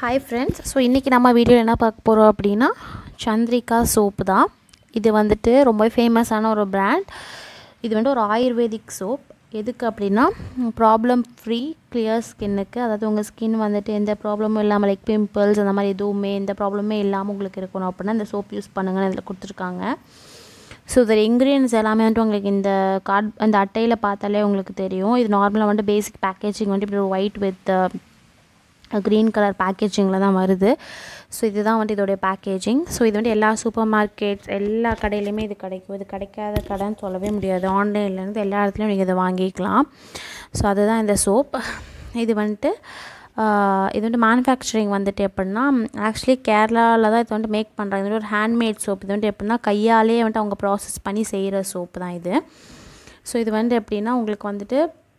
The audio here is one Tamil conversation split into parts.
ஹாய் ஃப்ரெண்ட்ஸ் ஸோ இன்றைக்கி நம்ம வீடியோவில் என்ன பார்க்க போகிறோம் அப்படின்னா சந்திரிகா சோப்பு தான் இது வந்துட்டு ரொம்ப ஃபேமஸான ஒரு பிராண்ட் இது வந்துட்டு ஒரு ஆயுர்வேதிக் சோப் எதுக்கு அப்படின்னா ப்ராப்ளம் ஃப்ரீ கிளியர் ஸ்கின்னுக்கு அதாவது உங்கள் ஸ்கின் வந்துட்டு எந்த ப்ராப்ளமும் இல்லாமல் லைக் பிம்பிள்ஸ் அந்த மாதிரி எதுவுமே எந்த ப்ராப்ளமே இல்லாமல் உங்களுக்கு இருக்கணும் அப்படின்னா இந்த சோப் யூஸ் பண்ணுங்கன்னு இதில் கொடுத்துருக்காங்க ஸோ இதில் இன்க்ரீடியன்ஸ் எல்லாமே வந்துட்டு உங்களுக்கு இந்த கார்ட் அந்த அட்டையில் பார்த்தாலே உங்களுக்கு தெரியும் இது நார்மலாக வந்துட்டு பேசிக் பேக்கேஜிங் வந்துட்டு இப்படி ஒயிட் வித் க்ரீன் கலர் பேக்கேஜிங்கில் தான் வருது ஸோ இதுதான் வந்துட்டு இதோடைய பேக்கேஜிங் ஸோ இது வந்துட்டு எல்லா சூப்பர் மார்க்கெட்ஸ் எல்லா கடையிலையுமே இது கிடைக்கும் இது கிடைக்காத கடைன்னு சொல்லவே முடியாது ஆன்லைன்லேருந்து எல்லா இடத்துலையும் நீங்கள் இதை வாங்கிக்கலாம் ஸோ அதுதான் இந்த சோப் இது வந்துட்டு இது வந்துட்டு மேனுஃபேக்சரிங் வந்துட்டு எப்படின்னா ஆக்சுவலி கேரளாவில் தான் இது வந்துட்டு மேக் பண்ணுறாங்க இது வந்துட்டு ஒரு ஹேண்ட்மேட் சோப் இது வந்துட்டு எப்படின்னா கையாலே வந்துட்டு அவங்க ப்ராசஸ் பண்ணி செய்கிற சோப்பு தான் இது ஸோ இது வந்து எப்படின்னா உங்களுக்கு வந்துட்டு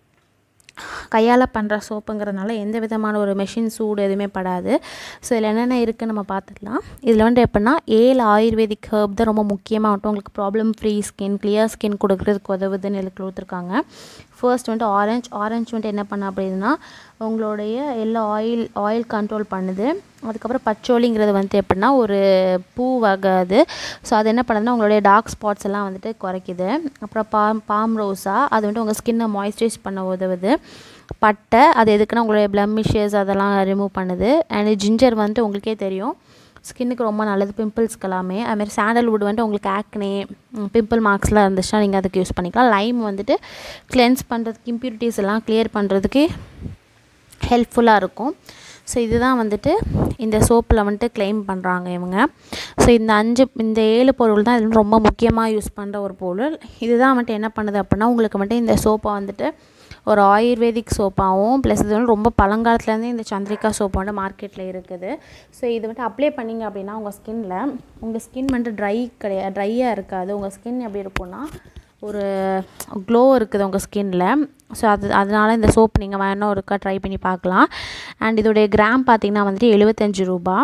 கையால் பண்ணுற சோப்புங்கிறதுனால எந்த விதமான ஒரு மெஷின் சூடு எதுவுமே படாது ஸோ இதில் என்னென்ன இருக்குதுன்னு நம்ம பார்த்துக்கலாம் இதில் வந்து எப்படின்னா ஏழு ஆயுர்வேதிக் ஹர்ப் தான் ரொம்ப முக்கியமாக வந்துட்டு உங்களுக்கு problem free skin clear skin கொடுக்குறதுக்கு உதவுதுன்னு எனக்கு கொடுத்துருக்காங்க ஃபர்ஸ்ட் வந்துட்டு ஆரஞ்ச் ஆரஞ்ச் வந்துட்டு என்ன பண்ண அப்படின்னா உங்களுடைய எல்லா ஆயில் ஆயில் கண்ட்ரோல் பண்ணுது அதுக்கப்புறம் பச்சோலிங்கிறது வந்துட்டு எப்படின்னா ஒரு பூ வகை அது ஸோ அது என்ன பண்ணுதுன்னா உங்களுடைய டார்க் ஸ்பாட்ஸ் எல்லாம் வந்துட்டு குறைக்குது அப்புறம் பாம் பாம் ரோஸா அது வந்துட்டு உங்கள் ஸ்கின்னை மாய்ஸ்சரைஸ் பண்ண உதவுது பட்டை அது எதுக்குன்னா உங்களுடைய ப்ளம்மிஷஸ் அதெல்லாம் ரிமூவ் பண்ணுது அண்ட் ஜிஞ்சர் வந்துட்டு உங்களுக்கே தெரியும் ஸ்கின்னுக்கு ரொம்ப நல்லது பிம்பிள்ஸ்க்கு எல்லாமே அதுமாதிரி சாண்டல்வுட் வந்துட்டு உங்களுக்கு ஆக்னே பிம்பிள் மார்க்ஸ்லாம் இருந்துச்சுன்னா நீங்கள் அதுக்கு யூஸ் பண்ணிக்கலாம் லைம் வந்துட்டு கிளென்ஸ் பண்ணுறதுக்கு இம்ப்யூரிட்டிஸ் எல்லாம் கிளியர் பண்ணுறதுக்கு ஹெல்ப்ஃபுல்லாக இருக்கும் ஸோ இதுதான் வந்துட்டு இந்த சோப்பில் வந்துட்டு கிளைம் பண்ணுறாங்க இவங்க ஸோ இந்த அஞ்சு இந்த ஏழு பொருள் தான் இது ரொம்ப முக்கியமாக யூஸ் பண்ணுற ஒரு பொருள் இதுதான் வந்துட்டு என்ன பண்ணுது அப்படின்னா உங்களுக்கு வந்துட்டு இந்த சோப்பை வந்துட்டு ஒரு ஆயுர்வேதிக் சோப்பாகவும் ப்ளஸ் இது வந்து ரொம்ப பழங்காலத்துலேருந்தே இந்த சந்திரிகா சோப் வந்து மார்க்கெட்டில் இருக்குது ஸோ இது வந்துட்டு அப்ளை பண்ணிங்க அப்படின்னா உங்கள் ஸ்கின்னில் உங்கள் ஸ்கின் வந்துட்டு ட்ரை கிடையாது ட்ரையாக இருக்காது உங்கள் ஸ்கின் எப்படி இருக்கும்னா ஒரு க்ளோ இருக்குது உங்கள் ஸ்கின்னில் ஸோ அது அதனால் இந்த சோப் நீங்கள் வேணால் ஒருக்கா ட்ரை பண்ணி பார்க்கலாம் அண்ட் இதோடைய கிராம் பார்த்திங்கன்னா வந்துட்டு எழுபத்தஞ்சு ரூபா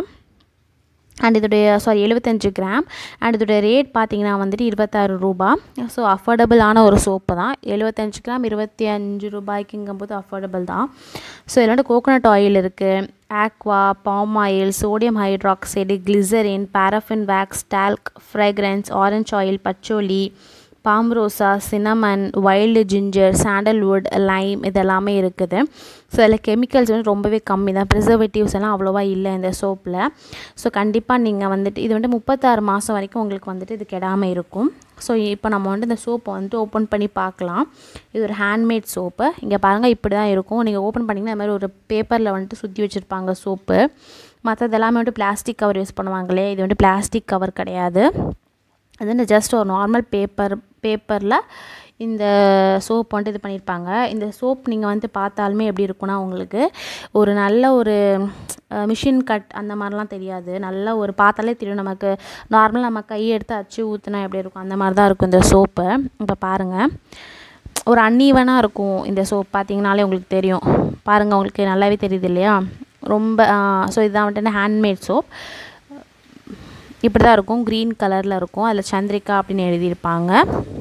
அண்ட் இதோடைய சாரி எழுபத்தஞ்சு கிராம் அண்ட் இதோடைய ரேட் பார்த்தீங்கன்னா வந்துட்டு இருபத்தாறு ரூபா ஸோ அஃபோர்டபுளான ஒரு சோப்பு தான் எழுபத்தஞ்சு கிராம் இருபத்தி அஞ்சு ரூபாய்க்குங்கும்போது அஃபோர்டபுள் தான் ஸோ இதில் வந்து கோகோனட் ஆயில் இருக்குது aqua palm oil sodium hydroxide glycerin paraffin wax talc fragrance orange oil patchouli palmarosa cinnamon wild ginger sandalwood lime இதெல்லாமே இருக்குது ஸோ அதில் கெமிக்கல்ஸ் வந்து ரொம்பவே கம்மி தான் ப்ரிசர்வேட்டிவ்ஸ் எல்லாம் அவ்வளோவா இல்லை இந்த சோப்பில் ஸோ கண்டிப்பாக நீங்கள் வந்துட்டு இது வந்துட்டு முப்பத்தாறு மாதம் வரைக்கும் உங்களுக்கு வந்துட்டு இது கெடாமல் இருக்கும் ஸோ இப்போ நம்ம வந்துட்டு இந்த சோப்பை வந்துட்டு ஓப்பன் பண்ணி பார்க்கலாம் இது ஒரு ஹேண்ட்மேட் சோப்பு இங்கே பாருங்கள் இப்படி தான் இருக்கும் நீங்கள் ஓப்பன் பண்ணிங்கன்னா இந்த மாதிரி ஒரு பேப்பரில் வந்துட்டு சுற்றி வச்சுருப்பாங்க சோப்பு மற்றது எல்லாமே வந்துட்டு பிளாஸ்டிக் கவர் யூஸ் பண்ணுவாங்களே இது வந்துட்டு பிளாஸ்டிக் கவர் கிடையாது அது வந்து ஜஸ்ட் ஒரு நார்மல் பேப்பர் பேப்பரில் இந்த சோப் வந்துட்டு இது பண்ணியிருப்பாங்க இந்த சோப் நீங்கள் வந்து பார்த்தாலுமே எப்படி இருக்குன்னா உங்களுக்கு ஒரு நல்ல ஒரு மிஷின் கட் அந்த மாதிரிலாம் தெரியாது நல்ல ஒரு பார்த்தாலே தெரியும் நமக்கு நார்மலாக நம்ம கையை எடுத்து அச்சு ஊற்றினா எப்படி இருக்கும் அந்த மாதிரி தான் இருக்கும் இந்த சோப்பு இப்போ பாருங்கள் ஒரு அன்னீவனாக இருக்கும் இந்த சோப் பார்த்தீங்கனாலே உங்களுக்கு தெரியும் பாருங்கள் உங்களுக்கு நல்லாவே தெரியுது இல்லையா ரொம்ப ஸோ இதுதான் வந்துட்டு ஹேண்ட்மேட் சோப் இப்படி தான் இருக்கும் க்ரீன் கலரில் இருக்கும் அதில் சந்திரிகா அப்படின்னு எழுதியிருப்பாங்க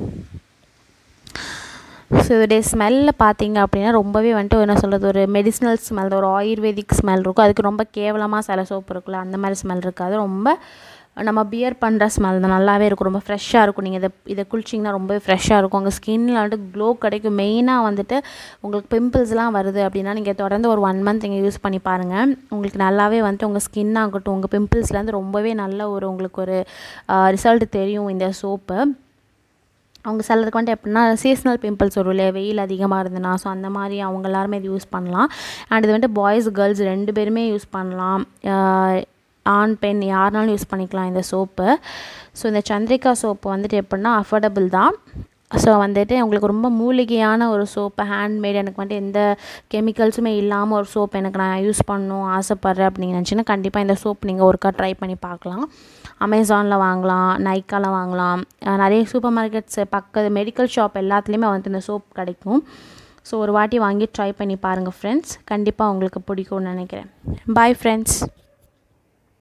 ஸோ இதோடைய ஸ்மெல்லில் பார்த்தீங்க அப்படின்னா ரொம்பவே வந்துட்டு என்ன சொல்கிறது ஒரு மெடிசினல் ஸ்மெல் ஒரு ஆயுர்வேதிக் ஸ்மெல் இருக்கும் அதுக்கு ரொம்ப கேவலமாக சில சோப்பு இருக்குல்ல அந்த மாதிரி ஸ்மெல் இருக்காது ரொம்ப நம்ம பியர் பண்ணுற ஸ்மெல் தான் நல்லாவே இருக்கும் ரொம்ப ஃப்ரெஷ்ஷாக இருக்கும் நீங்கள் இதை இதை குளிச்சிங்கன்னா ரொம்பவே ஃப்ரெஷ்ஷாக இருக்கும் உங்கள் ஸ்கின்னில் வந்துட்டு க்ளோ கிடைக்கும் மெயினாக வந்துட்டு உங்களுக்கு பிம்பிள்ஸ்லாம் வருது அப்படின்னா நீங்கள் தொடர்ந்து ஒரு ஒன் மந்த் நீங்கள் யூஸ் பண்ணி பாருங்கள் உங்களுக்கு நல்லாவே வந்துட்டு உங்கள் ஸ்கின் ஆகட்டும் உங்கள் பிம்பிள்ஸ்லேருந்து ரொம்பவே நல்ல ஒரு உங்களுக்கு ஒரு ரிசல்ட் தெரியும் இந்த சோப்பு அவங்க சிலருக்கு வந்துட்டு எப்படின்னா சீஸ்னல் பிம்பிள்ஸ் வரும் இல்லையா வெயில் அதிகமாக இருந்ததுன்னா ஸோ அந்த மாதிரி அவங்க எல்லாருமே இது யூஸ் பண்ணலாம் அண்ட் இது வந்துட்டு பாய்ஸ் கேர்ள்ஸ் ரெண்டு பேருமே யூஸ் பண்ணலாம் ஆண் பெண் யாருனாலும் யூஸ் பண்ணிக்கலாம் இந்த சோப்பு ஸோ இந்த சந்திரிகா சோப்பு வந்துட்டு எப்படின்னா அஃபோர்டபுள் தான் ஸோ வந்துட்டு உங்களுக்கு ரொம்ப மூலிகையான ஒரு சோப்பு ஹேண்ட்மேட் எனக்கு வந்துட்டு எந்த கெமிக்கல்ஸுமே இல்லாமல் ஒரு சோப் எனக்கு நான் யூஸ் பண்ணணும் ஆசைப்பட்றேன் அப்படின்னு நினச்சிங்கன்னா கண்டிப்பாக இந்த சோப் நீங்கள் ஒருக்கா ட்ரை பண்ணி பார்க்கலாம் அமேசானில் வாங்கலாம் நைக்காவில் வாங்கலாம் நிறைய சூப்பர் மார்க்கெட்ஸ் பக்கத்து மெடிக்கல் ஷாப் எல்லாத்துலேயுமே வந்துட்டு இந்த சோப் கிடைக்கும் ஸோ ஒரு வாட்டி வாங்கி ட்ரை பண்ணி பாருங்கள் ஃப்ரெண்ட்ஸ் கண்டிப்பாக உங்களுக்கு பிடிக்கும்னு நினைக்கிறேன் பாய் ஃப்ரெண்ட்ஸ்